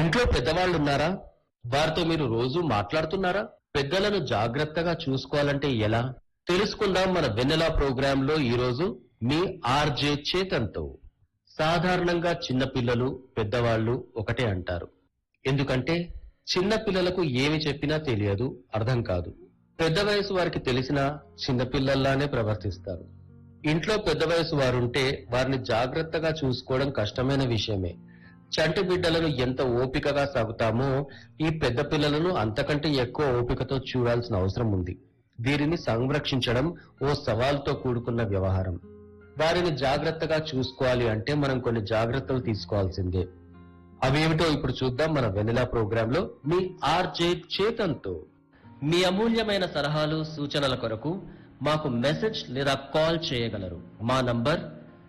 ఇంట్లో పెద్దవాళ్ళు ఉన్నారా వారితో మీరు రోజు మాట్లాడుతున్నారా పెద్దలను జాగ్రత్తగా చూసుకోవాలంటే ఎలా తెలుసుకుందాం మన వెన్నెలా ప్రోగ్రామ్ లో ఈ రోజు మీ ఆర్జే చేతన్తో సాధారణంగా చిన్నపిల్లలు పెద్దవాళ్ళు ఒకటే అంటారు ఎందుకంటే చిన్న పిల్లలకు ఏమి చెప్పినా తెలియదు అర్థం కాదు పెద్ద వయసు వారికి తెలిసినా చిన్నపిల్లల్లానే ప్రవర్తిస్తారు ఇంట్లో పెద్ద వయసు వారుంటే వారిని జాగ్రత్తగా చూసుకోవడం కష్టమైన విషయమే చంటి బిడ్డలను ఎంత ఓపికగా సాగుతామో ఈ పెద్ద పిల్లలను అంతకంటే ఎక్కువ ఓపికతో చూడాల్సిన అవసరం ఉంది వీరిని సంరక్షించడం ఓ సవాల్తో కూడుకున్న వ్యవహారం వారిని జాగ్రత్తగా చూసుకోవాలి అంటే మనం కొన్ని జాగ్రత్తలు తీసుకోవాల్సిందే అవేమిటో ఇప్పుడు చూద్దాం మన వెనిలా ప్రోగ్రామ్ లో మీ ఆర్జే చేతన్తో మీ అమూల్యమైన సలహాలు సూచనల కొరకు మాకు మెసేజ్ లేదా కాల్ చేయగలరు మా నంబర్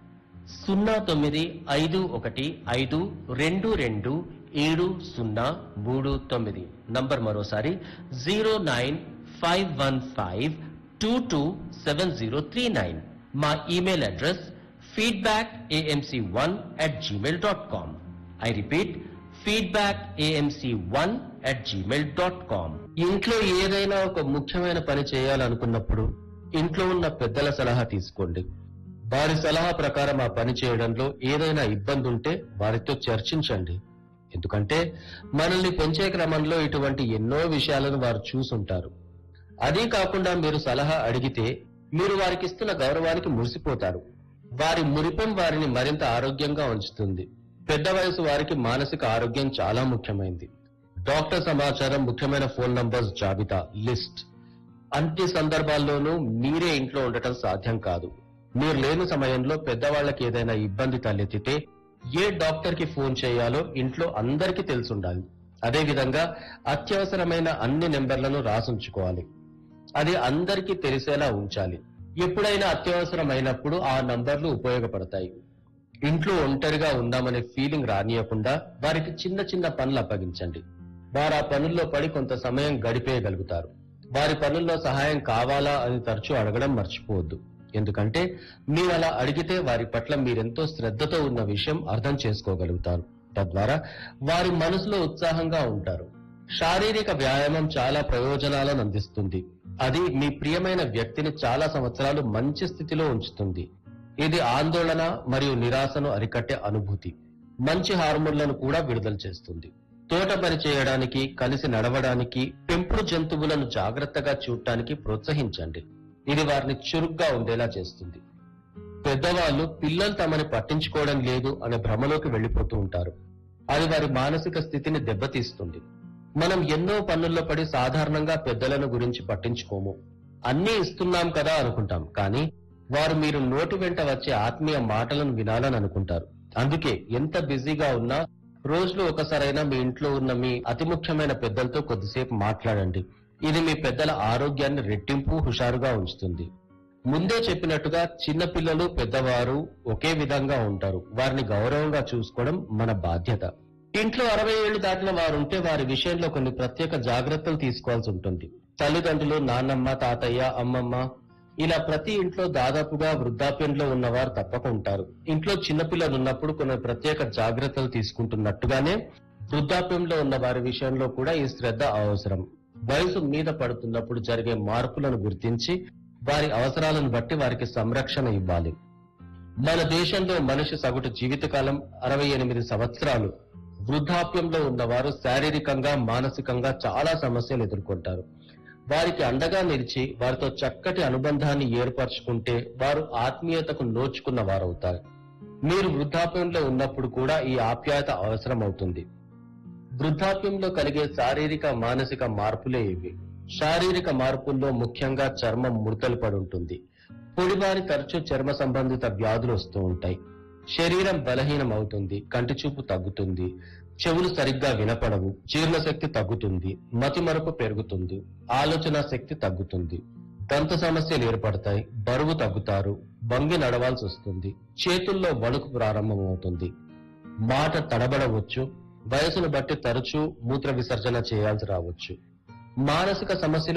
సున్నా తొమ్మిది ఐదు ఒకటి ఐదు రెండు రెండు ఏడు సున్నా మూడు తొమ్మిది నంబర్ మరోసారి zero nine five one five two two seven zero three nine మా email address feedback AMC one at Gmail dot com I repeat feedback AMC one at Gmail dot com ఇంట్లో ఏదైనా ఒక ముఖ్యమైన పని చేయాలనుకున్నప్పుడు ఇంట్లో ఉన్న పెద్దల సలహా తీసుకోండి వారి సలహా ప్రకారం ఆ పని చేయడంలో ఏదైనా ఇబ్బంది ఉంటే వారితో చర్చించండి ఎందుకంటే మనల్ని పెంచే క్రమంలో ఇటువంటి ఎన్నో విషయాలను వారు చూసుంటారు అదీ కాకుండా మీరు సలహా అడిగితే మీరు వారికి ఇస్తున్న గౌరవానికి మురిసిపోతారు వారి మురిపం వారిని మరింత ఆరోగ్యంగా ఉంచుతుంది పెద్ద వయసు వారికి మానసిక ఆరోగ్యం చాలా ముఖ్యమైనది డాక్టర్ సమాచారం ముఖ్యమైన ఫోన్ నంబర్స్ జాబితా లిస్ట్ అన్ని సందర్భాల్లోనూ మీరే ఇంట్లో ఉండటం సాధ్యం కాదు మీరు లేని సమయంలో పెద్దవాళ్ళకి ఏదైనా ఇబ్బంది తలెత్తితే ఏ డాక్టర్ కి ఫోన్ చేయాలో ఇంట్లో అందరికీ తెలుసుండాలి అదే విధంగా అత్యవసరమైన అన్ని నెంబర్లను రాసుంచుకోవాలి అది అందరికీ తెలిసేలా ఉంచాలి ఎప్పుడైనా అత్యవసరమైనప్పుడు ఆ నంబర్లు ఉపయోగపడతాయి ఇంట్లో ఒంటరిగా ఉందామనే ఫీలింగ్ రానియకుండా వారికి చిన్న చిన్న పనులు అప్పగించండి వారు ఆ పనుల్లో పడి కొంత సమయం గడిపేయగలుగుతారు వారి పనుల్లో సహాయం కావాలా అని తరచూ అడగడం మర్చిపోవద్దు ఎందుకంటే మీరు అలా అడిగితే వారి పట్ల మీరెంతో శ్రద్ధతో ఉన్న విషయం అర్థం చేసుకోగలుగుతారు తద్వారా వారి మనసులో ఉత్సాహంగా ఉంటారు శారీరక వ్యాయామం చాలా ప్రయోజనాలను అందిస్తుంది అది మీ ప్రియమైన వ్యక్తిని చాలా సంవత్సరాలు మంచి స్థితిలో ఉంచుతుంది ఇది ఆందోళన మరియు నిరాశను అరికట్టే అనుభూతి మంచి హార్మోన్లను కూడా విడుదల చేస్తుంది తోట పని చేయడానికి కలిసి నడవడానికి పెంపుడు జంతువులను జాగ్రత్తగా చూడటానికి ప్రోత్సహించండి ఇది వారిని చురుగ్గా ఉండేలా చేస్తుంది పెద్దవాళ్ళు పిల్లలు తమని పట్టించుకోవడం లేదు అనే భ్రమలోకి వెళ్లిపోతూ ఉంటారు అది వారి మానసిక స్థితిని దెబ్బతీస్తుంది మనం ఎన్నో పనుల్లో పడి సాధారణంగా పెద్దలను గురించి పట్టించుకోము అన్నీ ఇస్తున్నాం కదా అనుకుంటాం కానీ వారు మీరు నోటి వెంట వచ్చే ఆత్మీయ మాటలను వినాలని అనుకుంటారు అందుకే ఎంత బిజీగా ఉన్నా రోజులో ఒకసారైనా మీ ఇంట్లో ఉన్న మీ అతి ముఖ్యమైన పెద్దలతో కొద్దిసేపు మాట్లాడండి ఇది మీ పెద్దల ఆరోగ్యాన్ని రెట్టింపు హుషారుగా ఉంచుతుంది ముందే చెప్పినట్టుగా చిన్న పిల్లలు పెద్దవారు ఒకే విధంగా ఉంటారు వారిని గౌరవంగా చూసుకోవడం మన బాధ్యత ఇంట్లో అరవై ఏళ్లు దాటిన వారు ఉంటే వారి విషయంలో కొన్ని ప్రత్యేక జాగ్రత్తలు తీసుకోవాల్సి ఉంటుంది తల్లిదండ్రులు నాన్నమ్మ తాతయ్య అమ్మమ్మ ఇలా ప్రతి ఇంట్లో దాదాపుగా వృద్ధాప్యంలో ఉన్నవారు తప్పక ఉంటారు ఇంట్లో చిన్నపిల్లలు ఉన్నప్పుడు కొన్ని ప్రత్యేక జాగ్రత్తలు తీసుకుంటున్నట్టుగానే వృద్ధాప్యంలో ఉన్న వారి విషయంలో కూడా ఈ శ్రద్ధ అవసరం వయసు మీద పడుతున్నప్పుడు జరిగే మార్పులను గుర్తించి వారి అవసరాలను బట్టి వారికి సంరక్షణ ఇవ్వాలి మన దేశంలో మనిషి సగటు జీవితకాలం అరవై ఎనిమిది సంవత్సరాలు వృద్ధాప్యంలో ఉన్నవారు శారీరకంగా మానసికంగా చాలా సమస్యలు ఎదుర్కొంటారు వారికి అండగా నిలిచి వారితో చక్కటి అనుబంధాన్ని ఏర్పరచుకుంటే వారు ఆత్మీయతకు నోచుకున్న వారవుతారు మీరు వృద్ధాప్యంలో ఉన్నప్పుడు కూడా ఈ ఆప్యాయత అవసరం అవుతుంది వృద్ధాప్యంలో కలిగే శారీరక మానసిక మార్పులే ఇవి శారీరక మార్పుల్లో ముఖ్యంగా చర్మం ముడతలు పడి ఉంటుంది పొడివారి తరచూ చర్మ సంబంధిత వ్యాధులు వస్తూ ఉంటాయి శరీరం బలహీనం అవుతుంది కంటి చూపు తగ్గుతుంది చెవులు సరిగ్గా వినపడవు జీర్ణశక్తి తగ్గుతుంది మతిమరుపు పెరుగుతుంది ఆలోచన శక్తి తగ్గుతుంది దంత సమస్యలు ఏర్పడతాయి బరువు తగ్గుతారు వంగి నడవాల్సి వస్తుంది చేతుల్లో వణుకు ప్రారంభమవుతుంది మాట తడబడవచ్చు వయసును బట్టి తరచూ మూత్ర విసర్జన చేయాల్సి రావచ్చు మానసిక సమస్యలు